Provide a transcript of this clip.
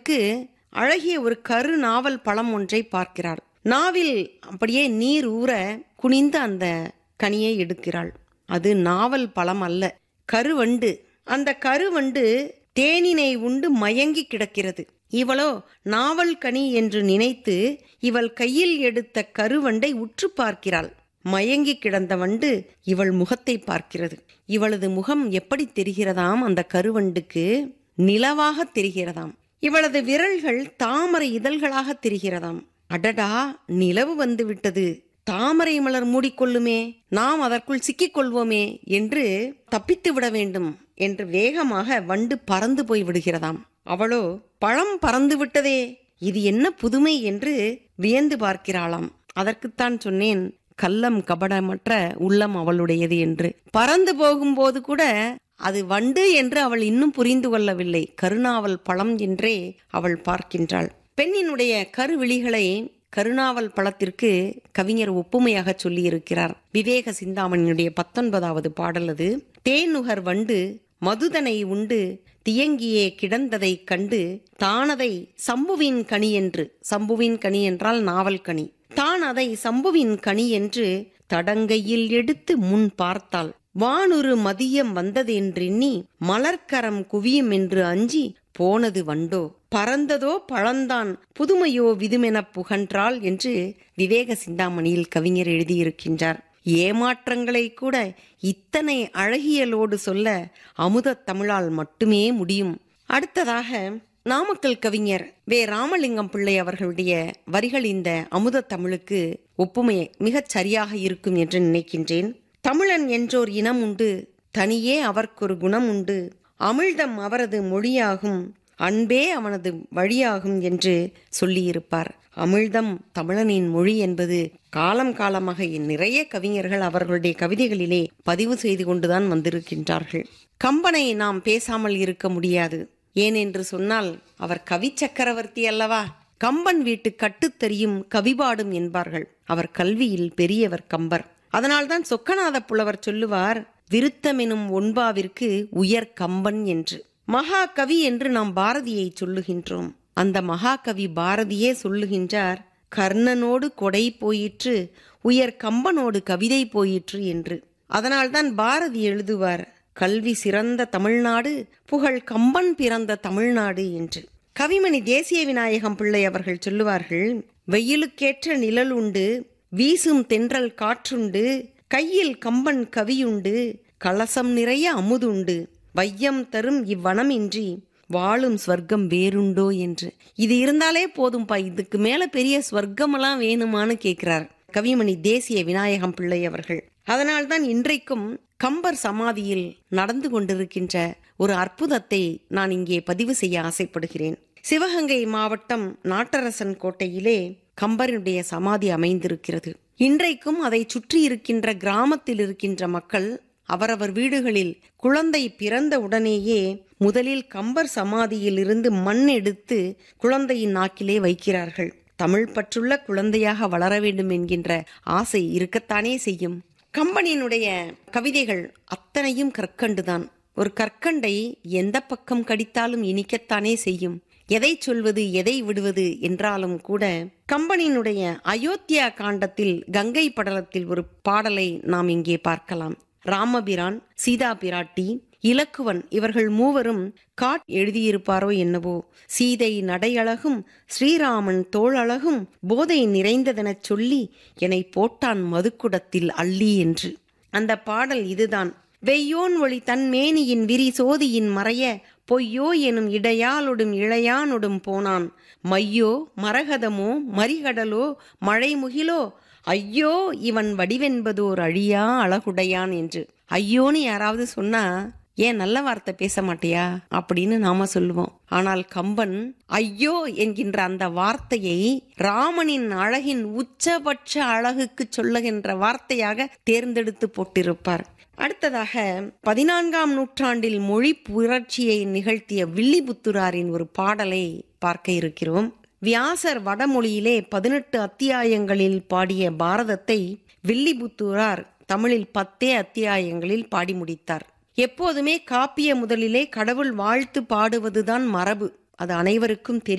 அதற்கு அழகிய ஒரு கரு நாவல் பழம் ஒன்றை பார்க்கிறாள் நாவில் அப்படியே நீர் ஊற குனிந்து அந்த கனியை எடுக்கிறாள் அது நாவல் பழம் அல்ல கருவண்டு அந்த கருவண்டு தேனினை உண்டு மயங்கி கிடக்கிறது இவளோ நாவல் கனி என்று நினைத்து இவள் கையில் எடுத்த கருவண்டை உற்று பார்க்கிறாள் மயங்கி கிடந்த வண்டு இவள் முகத்தை பார்க்கிறது இவளது முகம் எப்படி தெரிகிறதாம் அந்த கருவண்டுக்கு நிலவாக தெரிகிறதாம் இவளது விரல்கள் தாமரை இதழ்களாக தெரிகிறதாம் அடடா நிலவு வந்து விட்டது தாமரை மலர் மூடிக்கொள்ளுமே நாம் அதற்குள் சிக்கிக் கொள்வோமே என்று தப்பித்து விட வேண்டும் என்று வேகமாக வண்டு பறந்து போய் விடுகிறதாம் அவளோ பழம் பறந்து விட்டதே இது என்ன புதுமை என்று வியந்து பார்க்கிறாளாம் அதற்குத்தான் சொன்னேன் கள்ளம் கபடமற்ற உள்ளம் அவளுடையது என்று பறந்து போகும்போது கூட அது வண்டு என்று அவள் இன்னும் புரிந்து கொள்ளவில்லை கருணாவல் பழம் என்றே அவள் பார்க்கின்றாள் பெண்ணினுடைய கருவிழிகளை கருணாவல் பழத்திற்கு கவிஞர் ஒப்புமையாக சொல்லியிருக்கிறார் விவேக சிந்தாமணியினுடைய பத்தொன்பதாவது பாடல் அது தேனுகர் வண்டு மதுதனை உண்டு தியங்கியே கிடந்ததை கண்டு தானதை சம்புவின் கனி என்று சம்புவின் கனி என்றால் நாவல் கனி தான் அதை சம்புவின் கனி என்று தடங்கையில் எடுத்து முன் பார்த்தாள் வானுரு மதியம் வந்ததென்றெண்ணி மலர்க்கரம் குவியும் என்று அஞ்சி போனது வண்டோ பறந்ததோ பழந்தான் புதுமையோ விதுமெனப் புகன்றாள் என்று விவேக சிந்தாமணியில் கவிஞர் எழுதியிருக்கின்றார் ஏமாற்றங்களை கூட இத்தனை அழகியலோடு சொல்ல அமுத தமிழால் மட்டுமே முடியும் அடுத்ததாக நாமக்கல் கவிஞர் வே ராமலிங்கம் பிள்ளை அவர்களுடைய வரிகள் இந்த அமுத தமிழுக்கு ஒப்புமை மிகச் சரியாக இருக்கும் என்று நினைக்கின்றேன் தமிழன் என்றோர் இனம் உண்டு தனியே அவர்க்கொரு குணம் உண்டு அமிழ்தம் அவரது மொழியாகும் அன்பே அவனது வழியாகும் என்று சொல்லியிருப்பார் அமிழ்தம் தமிழனின் மொழி என்பது காலம் காலமாக நிறைய கவிஞர்கள் அவர்களுடைய கவிதைகளிலே பதிவு செய்து கொண்டுதான் வந்திருக்கின்றார்கள் கம்பனை நாம் பேசாமல் இருக்க முடியாது ஏனென்று சொன்னால் அவர் கவி சக்கரவர்த்தி அல்லவா கம்பன் வீட்டு கட்டுத்தறியும் கவிபாடும் என்பார்கள் அவர் கல்வியில் பெரியவர் கம்பர் அதனால்தான் சொக்கநாத புலவர் சொல்லுவார் விருத்தமெனும் ஒன்பாவிற்கு உயர் கம்பன் என்று மகாகவி என்று நாம் பாரதியை சொல்லுகின்றோம் அந்த மகாகவி பாரதியே சொல்லுகின்றார் கர்ணனோடு கொடை போயிற்று உயர் கம்பனோடு கவிதை போயிற்று என்று அதனால்தான் பாரதி எழுதுவார் கல்வி சிறந்த தமிழ்நாடு புகழ் கம்பன் பிறந்த தமிழ்நாடு என்று கவிமணி தேசிய விநாயகம் பிள்ளை அவர்கள் சொல்லுவார்கள் வெயிலுக்கேற்ற நிழல் உண்டு வீசும் தென்றல் காற்றுண்டு கையில் கம்பன் கவியுண்டு கலசம் நிறைய அமுதுண்டு வையம் தரும் இவ்வனமின்றி வாழும் ஸ்வர்க்கம் வேறுண்டோ என்று இது இருந்தாலே போதும்பா இதுக்கு மேல பெரிய ஸ்வர்க்கமெல்லாம் வேணுமான்னு கேட்கிறார் கவிமணி தேசிய விநாயகம் பிள்ளை அவர்கள் அதனால்தான் இன்றைக்கும் கம்பர் சமாதியில் நடந்து கொண்டிருக்கின்ற ஒரு அற்புதத்தை நான் இங்கே பதிவு செய்ய ஆசைப்படுகிறேன் சிவகங்கை மாவட்டம் நாட்டரசன் கோட்டையிலே கம்பரினுடைய சமாதி அமைந்திருக்கிறது இன்றைக்கும் அதை சுற்றி இருக்கின்ற கிராமத்தில் இருக்கின்ற மக்கள் அவரவர் வீடுகளில் குழந்தை பிறந்த உடனேயே முதலில் கம்பர் சமாதியில் இருந்து மண் எடுத்து குழந்தையின் நாக்கிலே வைக்கிறார்கள் தமிழ் பற்றுள்ள குழந்தையாக வளர வேண்டும் என்கின்ற ஆசை இருக்கத்தானே செய்யும் கம்பனினுடைய கவிதைகள் அத்தனையும் கற்கண்டுதான் ஒரு கற்கண்டை எந்த பக்கம் கடித்தாலும் இனிக்கத்தானே செய்யும் எதை சொல்வது எதை விடுவது என்றாலும் கூட கம்பனினுடைய அயோத்தியா காண்டத்தில் கங்கை படலத்தில் ஒரு பாடலை நாம் இங்கே பார்க்கலாம் ராமபிரான் சீதா பிராட்டி இலக்குவன் இவர்கள் மூவரும் காட் எழுதியிருப்பாரோ என்னவோ சீதை நடையழகும் ஸ்ரீராமன் தோளழகும் போதை நிறைந்ததெனச் சொல்லி என்னை போட்டான் மதுக்குடத்தில் அள்ளி என்று அந்த பாடல் இதுதான் வெய்யோன் ஒளி தன் மேனியின் விரி சோதியின் மறைய பொய்யோ எனும் இடையாலொடும் இளையானொடும் போனான் மையோ மரகதமோ மரிகடலோ மழைமுகிலோ ஐயோ இவன் வடிவென்பதோர் அழியா அழகுடையான் என்று ஐயோன்னு யாராவது சொன்னா ஏன் நல்ல வார்த்தை பேச மாட்டியா அப்படின்னு நாம சொல்லுவோம் ஆனால் கம்பன் ஐயோ என்கின்ற அந்த வார்த்தையை ராமனின் அழகின் உச்சபட்ச அழகுக்கு சொல்லுகின்ற வார்த்தையாக தேர்ந்தெடுத்து போட்டிருப்பார் அடுத்ததாக பதினான்காம் நூற்றாண்டில் மொழி புரட்சியை நிகழ்த்திய வில்லிபுத்துராரின் ஒரு பாடலை பார்க்க இருக்கிறோம் வியாசர் வடமொழியிலே பதினெட்டு அத்தியாயங்களில் பாடிய பாரதத்தை வில்லிபுத்தூரார் தமிழில் பத்தே அத்தியாயங்களில் பாடி முடித்தார் எப்போதுமே காப்பிய முதலிலே கடவுள் வாழ்த்து பாடுவதுதான் மரபு அது அனைவருக்கும் தெரியும்